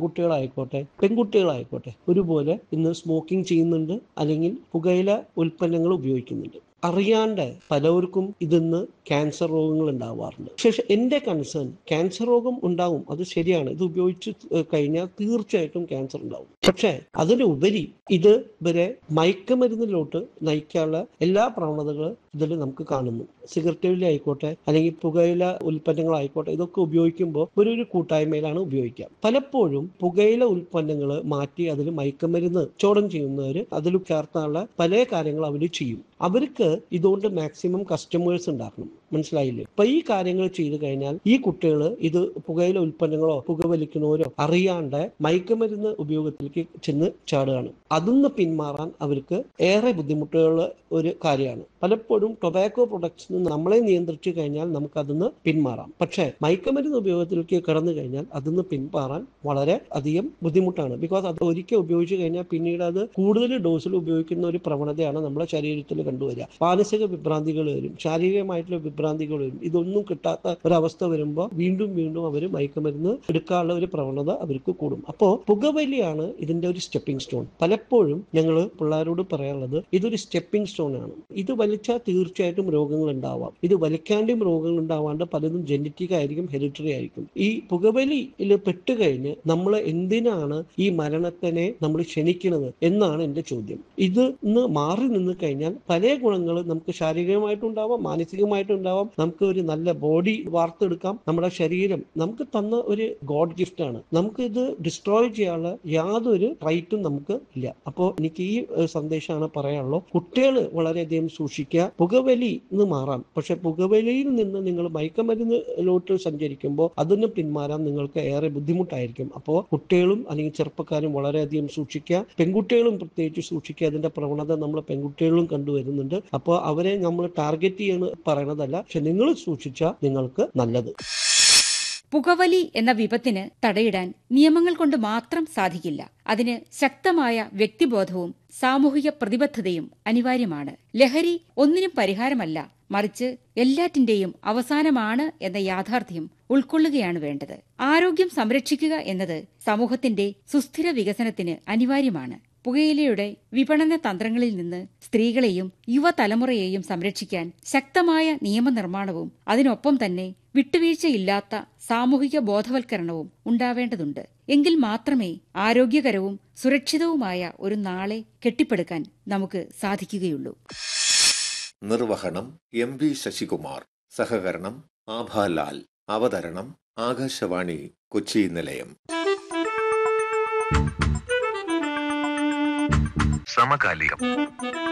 ആൺകുട്ടികളായിക്കോട്ടെ പെൺകുട്ടികളായിക്കോട്ടെ ഒരുപോലെ ഇന്ന് സ്മോക്കിംഗ് ചെയ്യുന്നുണ്ട് അല്ലെങ്കിൽ പുകയില ഉൽപ്പന്നങ്ങൾ ഉപയോഗിക്കുന്നുണ്ട് അറിയാണ്ട് പലവർക്കും ഇതിന്ന് ക്യാൻസർ രോഗങ്ങൾ ഉണ്ടാവാറുണ്ട് പക്ഷേ എൻ്റെ കൺസേൺ ക്യാൻസർ രോഗം ഉണ്ടാവും അത് ശരിയാണ് ഇത് ഉപയോഗിച്ച് കഴിഞ്ഞാൽ തീർച്ചയായിട്ടും ക്യാൻസർ ഉണ്ടാവും പക്ഷേ അതിനുപരി ഇത് ഇവരെ മയക്കുമരുന്നിലോട്ട് നയിക്കാനുള്ള എല്ലാ പ്രവണതകളും ഇതിൽ നമുക്ക് കാണുന്നു സിഗരറ്റ് വലി ആയിക്കോട്ടെ അല്ലെങ്കിൽ പുകയില ഉൽപ്പന്നങ്ങളായിക്കോട്ടെ ഇതൊക്കെ ഉപയോഗിക്കുമ്പോൾ ഒരു ഒരു കൂട്ടായ്മയിലാണ് ഉപയോഗിക്കുക പലപ്പോഴും പുകയില ഉൽപ്പന്നങ്ങൾ മാറ്റി അതിൽ മയക്കുമരുന്ന് ചോടം ചെയ്യുന്നവർ അതിൽ ചേർത്താനുള്ള പല കാര്യങ്ങൾ അവർ ചെയ്യും അവർക്ക് ഇതുകൊണ്ട് മാക്സിമം കസ്റ്റമേഴ്സ് ഉണ്ടാക്കണം മനസ്സിലായില്ലേ അപ്പൊ ഈ കാര്യങ്ങൾ ചെയ്തു കഴിഞ്ഞാൽ ഈ കുട്ടികൾ ഇത് പുകയില ഉൽപ്പന്നങ്ങളോ പുകവലിക്കുന്നവരോ അറിയാണ്ട് മയക്കുമരുന്ന് ഉപയോഗത്തിലേക്ക് ചെന്ന് ചാടുകയാണ് അതിന്ന് പിന്മാറാൻ അവർക്ക് ഏറെ ബുദ്ധിമുട്ടുള്ള ഒരു കാര്യമാണ് പലപ്പോഴും ടൊബാക്കോ പ്രൊഡക്ട്സിന് നമ്മളെ നിയന്ത്രിച്ചു കഴിഞ്ഞാൽ നമുക്ക് അതിന്ന് പിന്മാറാം പക്ഷേ മയക്കുമരുന്ന് ഉപയോഗത്തിലേക്ക് കടന്നു കഴിഞ്ഞാൽ അതിന്ന് പിന്മാറാൻ വളരെ അധികം ബുദ്ധിമുട്ടാണ് ബിക്കോസ് അത് ഒരിക്കൽ ഉപയോഗിച്ചു കഴിഞ്ഞാൽ പിന്നീട് അത് കൂടുതൽ ഡോസിൽ ഉപയോഗിക്കുന്ന ഒരു പ്രവണതയാണ് നമ്മുടെ ശരീരത്തിൽ കണ്ടുവരിക മാനസിക വിഭ്രാന്തികൾ വരും ശാരീരികമായിട്ടുള്ള വിഭ്രാന്തികൾ വരും ഇതൊന്നും കിട്ടാത്ത ഒരവസ്ഥ വരുമ്പോൾ വീണ്ടും വീണ്ടും അവർ മയക്കുമരുന്ന് എടുക്കാനുള്ള ഒരു പ്രവണത അവർക്ക് കൂടും അപ്പോൾ പുകവലിയാണ് ഇതിന്റെ ഒരു സ്റ്റെപ്പിംഗ് സ്റ്റോൺ പലപ്പോഴും ഞങ്ങൾ പിള്ളേരോട് പറയാനുള്ളത് ഇതൊരു സ്റ്റെപ്പിംഗ് സ്റ്റോൺ ആണ് ഇത് വലിച്ചാൽ തീർച്ചയായിട്ടും രോഗങ്ങൾ ഉണ്ടാവാം ഇത് വലിക്കാണ്ടും രോഗങ്ങൾ ഉണ്ടാവാണ്ട് പലതും ജനറ്റിക് ആയിരിക്കും ഹെറിറ്ററി ആയിരിക്കും ഈ പുകവലിയിൽ പെട്ടുകഴിഞ്ഞ് നമ്മൾ എന്തിനാണ് ഈ മരണത്തിനെ നമ്മൾ ക്ഷണിക്കുന്നത് എന്നാണ് എൻ്റെ ചോദ്യം ഇത് ഇന്ന് മാറി നിന്ന് കഴിഞ്ഞാൽ പല ഗുണങ്ങൾ നമുക്ക് ശാരീരികമായിട്ടുണ്ടാവാം മാനസികമായിട്ടുണ്ടാവാം നമുക്ക് ഒരു നല്ല ബോഡി വാർത്തെടുക്കാം നമ്മുടെ ശരീരം നമുക്ക് തന്ന ഒരു ഗോഡ് ഗിഫ്റ്റ് ആണ് നമുക്ക് ഇത് ഡിസ്ട്രോയ് ചെയ്യാനുള്ള യാതൊരു റൈറ്റും നമുക്ക് ഇല്ല അപ്പോൾ എനിക്ക് ഈ ഏഹ്, സന്ദേശമാണ് പറയാനുള്ളത് കുട്ടികൾ വളരെയധികം സൂക്ഷിക്കുക പുകവലി എന്ന് മാറാം പക്ഷെ പുകവലിയിൽ നിന്ന് നിങ്ങൾ മയക്കമരുന്നിലോട്ട് സഞ്ചരിക്കുമ്പോൾ അതിന് പിന്മാറാൻ നിങ്ങൾക്ക് ഏറെ ബുദ്ധിമുട്ടായിരിക്കും അപ്പോൾ കുട്ടികളും അല്ലെങ്കിൽ ചെറുപ്പക്കാരും വളരെയധികം സൂക്ഷിക്കുക പെൺകുട്ടികളും പ്രത്യേകിച്ച് സൂക്ഷിക്കുക അതിന്റെ പ്രവണത നമ്മൾ പെൺകുട്ടികളും കണ്ടുവരുന്നുണ്ട് അപ്പോൾ അവരെ നമ്മൾ ടാർഗറ്റ് ചെയ്യുന്ന പറയണതല്ല പക്ഷെ നിങ്ങൾ സൂക്ഷിച്ചാൽ നിങ്ങൾക്ക് നല്ലത് പുകവലി എന്ന വിപത്തിന് തടയിടാൻ നിയമങ്ങൾ കൊണ്ട് മാത്രം സാധിക്കില്ല അതിന് ശക്തമായ വ്യക്തിബോധവും സാമൂഹിക പ്രതിബദ്ധതയും അനിവാര്യമാണ് ലഹരി ഒന്നിനും പരിഹാരമല്ല മറിച്ച് എല്ലാറ്റിന്റെയും അവസാനമാണ് എന്ന യാഥാർത്ഥ്യം ഉൾക്കൊള്ളുകയാണ് വേണ്ടത് ആരോഗ്യം സംരക്ഷിക്കുക എന്നത് സമൂഹത്തിന്റെ സുസ്ഥിര വികസനത്തിന് അനിവാര്യമാണ് പുകയിലയുടെ വിപണന തന്ത്രങ്ങളിൽ നിന്ന് സ്ത്രീകളെയും യുവതലമുറയെയും സംരക്ഷിക്കാൻ ശക്തമായ നിയമനിർമ്മാണവും അതിനൊപ്പം തന്നെ വിട്ടുവീഴ്ചയില്ലാത്ത സാമൂഹിക ബോധവൽക്കരണവും ഉണ്ടാവേണ്ടതുണ്ട് എങ്കിൽ മാത്രമേ ആരോഗ്യകരവും സുരക്ഷിതവുമായ ഒരു നാളെ കെട്ടിപ്പടുക്കാൻ നമുക്ക് സാധിക്കുകയുള്ളൂ നിർവഹണം എം വി ശശികുമാർ സഹകരണം ആഭാലാൽ അവതരണം ആകാശവാണി കൊച്ചി നിലയം സമകാലികം